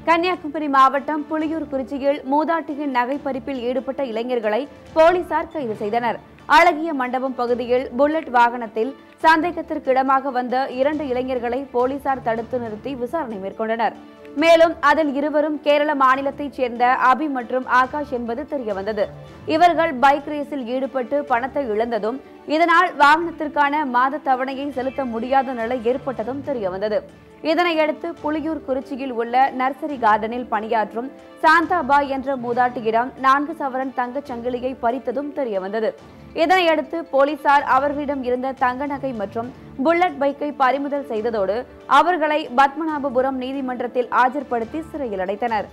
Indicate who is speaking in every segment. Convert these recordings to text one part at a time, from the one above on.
Speaker 1: கன்னியாகுமரி மாவட்டம் புலியூர் குறிச்சியில் மூதாட்டியின் நகை பறிப்பில் ஈடுபட்ட இளைஞர்களை போலீசார் கைது செய்தனர் அழகிய மண்டபம் பகுதியில் புல்லட் வாகனத்தில் சந்தேகத்திற்கிடமாக வந்த இரண்டு இளைஞர்களை போலீசார் தடுத்து நிறுத்தி விசாரணை மேற்கொண்டனர் மேலும் அதில் இருவரும் கேரள மாநிலத்தைச் சேர்ந்த அபி மற்றும் ஆகாஷ் என்பது தெரியவந்தது இவர்கள் பைக் ரேஸில் ஈடுபட்டு பணத்தை இழந்ததும் இதனால் வாகனத்திற்கான மாத தவணையை செலுத்த முடியாத நிலை ஏற்பட்டதும் தெரியவந்தது இதனையடுத்து புலியூர் குறிச்சியில் உள்ள நர்சரி கார்டனில் பணியாற்றும் சாந்தாபாய் என்ற மூதாட்டியிடம் நான்கு சவரன் தங்கச் சங்கிலியை பறித்ததும் தெரியவந்தது இதனையடுத்து போலீசார் அவர்களிடம் இருந்த தங்க நகை மற்றும் புல்லட் பைக்கை பறிமுதல் செய்ததோடு அவர்களை பத்மநாபபுரம் நீதிமன்றத்தில் ஆஜர்படுத்தி சிறையில் அடைத்தனர்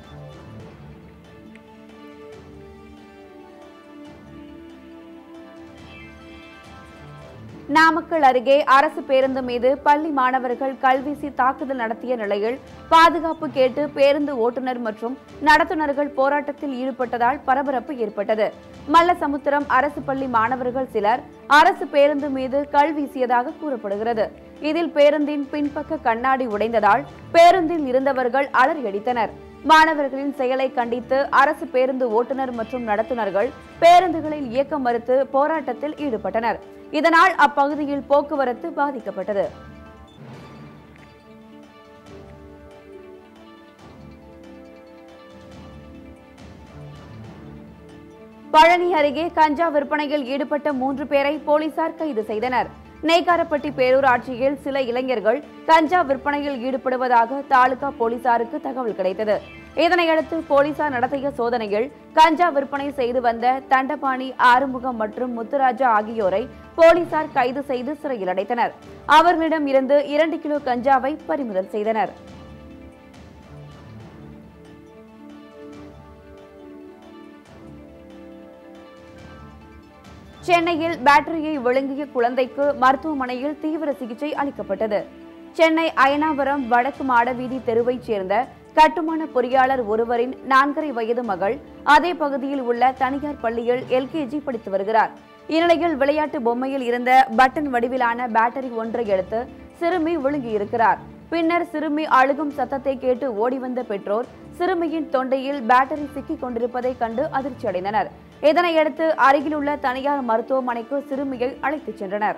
Speaker 1: நாமக்கல் அருகே அரசு பேருந்து மீது பள்ளி மாணவர்கள் கல்வீசி தாக்குதல் நடத்திய நிலையில் பாதுகாப்பு கேட்டு பேருந்து ஓட்டுநர் மற்றும் நடத்துனர்கள் போராட்டத்தில் ஈடுபட்டதால் பரபரப்பு ஏற்பட்டது மல்லசமுத்திரம் அரசு பள்ளி மாணவர்கள் சிலர் அரசு பேருந்து மீது கல் வீசியதாக கூறப்படுகிறது இதில் பேருந்தின் பின்பக்க கண்ணாடி உடைந்ததால் பேருந்தில் இருந்தவர்கள் அலறியடித்தனர் மாணவர்களின் செயலை கண்டித்து அரசு பேருந்து ஓட்டுநர் மற்றும் நடத்துனர்கள் பேருந்துகளில் இயக்க மறுத்து போராட்டத்தில் ஈடுபட்டனர் இதனால் அப்பகுதியில் போக்குவரத்து பாதிக்கப்பட்டது பழனி அருகே கஞ்சா விற்பனையில் ஈடுபட்ட மூன்று பேரை போலீசார் கைது செய்தனர் நெய்க்காரப்பட்டி பேரூராட்சியில் சில இளைஞர்கள் கஞ்சா விற்பனையில் ஈடுபடுவதாக தாலுகா போலீசாருக்கு தகவல் கிடைத்தது இதனையடுத்து போலீசார் நடத்திய சோதனையில் கஞ்சா விற்பனை செய்து வந்த தண்டபாணி ஆறுமுகம் மற்றும் முத்துராஜா ஆகியோரை போலீசார் கைது செய்து சிறையில் அடைத்தனர் அவர்களிடம் இருந்து இரண்டு கிலோ கஞ்சாவை பறிமுதல் செய்தனர் சென்னையில் பேட்டரியை விழுங்கிய குழந்தைக்கு மருத்துவமனையில் தீவிர சிகிச்சை அளிக்கப்பட்டது சென்னை அயனாவரம் வடக்கு மாடவீதி தெருவைச் சேர்ந்த கட்டுமான பொறியாளர் ஒருவரின் நான்கரை வயது மகள் அதே பகுதியில் உள்ள தனியார் பள்ளியில் எல்கேஜி படித்து வருகிறார் இந்நிலையில் விளையாட்டு பொம்மையில் இருந்த பட்டன் வடிவிலான பேட்டரி ஒன்றை எடுத்து சிறுமி விழுங்கியிருக்கிறார் பின்னர் சிறுமி அழுகும் சத்தத்தை கேட்டு ஓடி வந்த பெற்றோர் சிறுமியின் தொண்டையில் பேட்டரி சிக்கிக் கொண்டிருப்பதை கண்டு அதிர்ச்சியடைந்தனர் இதனையடுத்து அருகிலுள்ள தனியார் மருத்துவமனைக்கு சிறுமியை அழைத்துச் சென்றனர்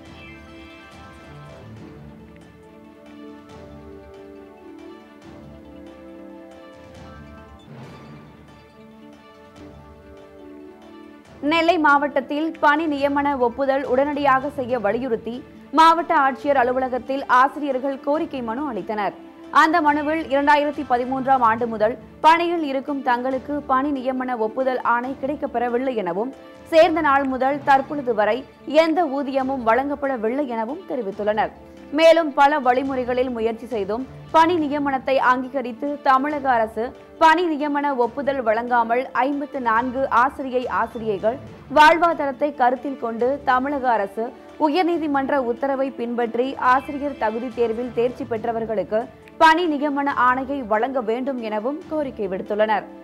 Speaker 1: நெல்லை மாவட்டத்தில் பணி நியமன ஒப்புதல் உடனடியாக செய்ய வலியுறுத்தி மாவட்ட ஆட்சியர் அலுவலகத்தில் ஆசிரியர்கள் கோரிக்கை மனு அளித்தனர் அந்த மனுவில் இரண்டாயிரத்தி பதிமூன்றாம் ஆண்டு முதல் பணியில் இருக்கும் தங்களுக்கு பணி நியமன ஒப்புதல் ஆணை கிடைக்கப்பெறவில்லை எனவும் சேர்ந்த நாள் முதல் தற்பொழுது வரை எந்த ஊதியமும் வழங்கப்படவில்லை எனவும் தெரிவித்துள்ளனர் மேலும் பல வழிமுறைகளில் முயற்சி செய்தும் பணி நியமனத்தை அங்கீகரித்து தமிழக அரசு பணி நியமன ஒப்புதல் வழங்காமல் ஐம்பத்து நான்கு ஆசிரியை ஆசிரியைகள் வாழ்வாதாரத்தை கருத்தில் கொண்டு தமிழக அரசு உயர்நீதிமன்ற உத்தரவை பின்பற்றி ஆசிரியர் தகுதி தேர்வில் தேர்ச்சி பெற்றவர்களுக்கு பணி நியமன ஆணையை வழங்க வேண்டும் எனவும் கோரிக்கை விடுத்துள்ளனர்